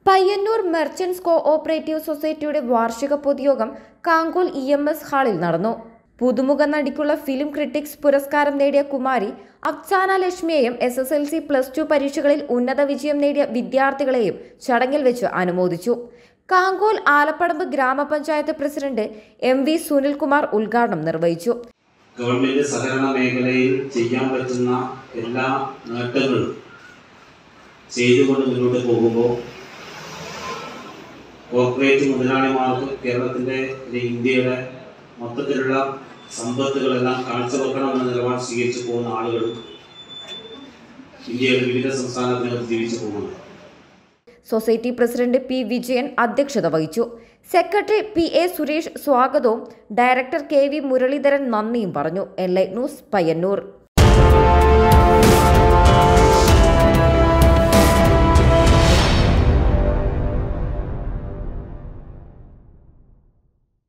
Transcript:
Payyanur merchants co operative സൊസൈറ്റിയുടെ വാർഷിക പൊതുയോഗം കാങ്കോൽ ഇ എം എസ് ഹാളിൽ നടന്നു പുതുമുഖ നടിക്കുള്ള ഫിലിം ക്രിട്ടിക്സ് പുരസ്കാരം നേടിയ കുമാരി അഫ്സാന ലക്ഷ്മിയെയും S S L C plus two പരീക്ഷകളിൽ ഉന്നത വിജയം നേടിയ വിദ്യാർത്ഥികളെയും ചടങ്ങിൽ വെച്ച് അനുമോദിച്ചു കാങ്കോൽ ആലപ്പടമ്പ് ഗ്രാമപഞ്ചായത്ത് പ്രസിഡന്റ് എം വി സുനിൽകുമാർ ഉദ്ഘാടനം നിർവഹിച്ചു ഗവൺമെന്റ് സഹകരണ മേഖലയിൽ ചെയ്യാൻ പറ്റുന്ന എല്ലാ നേട്ടങ്ങളും ചെയ്തുകൊണ്ട് മുന്നോട്ട് പോകുമ്പോൾ കോർപ്പറേറ്റ് മുതലാളിമാർക്ക് കേരളത്തിൻ്റെ അല്ലെങ്കിൽ ഇന്ത്യയുടെ മൊത്തത്തിലുള്ള സമ്പത്തുകളെല്ലാം കാഴ്ചവെക്കണമെന്ന നിലപാട് സ്വീകരിച്ചു പോകുന്ന ആളുകളും ഇന്ത്യയുടെ വിവിധ സംസ്ഥാനത്തിനകത്ത് ജീവിച്ചു പോകുന്നുണ്ട് സൊസൈറ്റി പ്രസിഡന്റ് പി വിജയൻ അധ്യക്ഷത വഹിച്ചു സെക്രട്ടറി പി എ സുരേഷ് സ്വാഗതവും ഡയറക്ടർ കെ വി മുരളീധരൻ നന്ദിയും പറഞ്ഞു എൽ ഐ ന്യൂസ് പയ്യന്നൂർ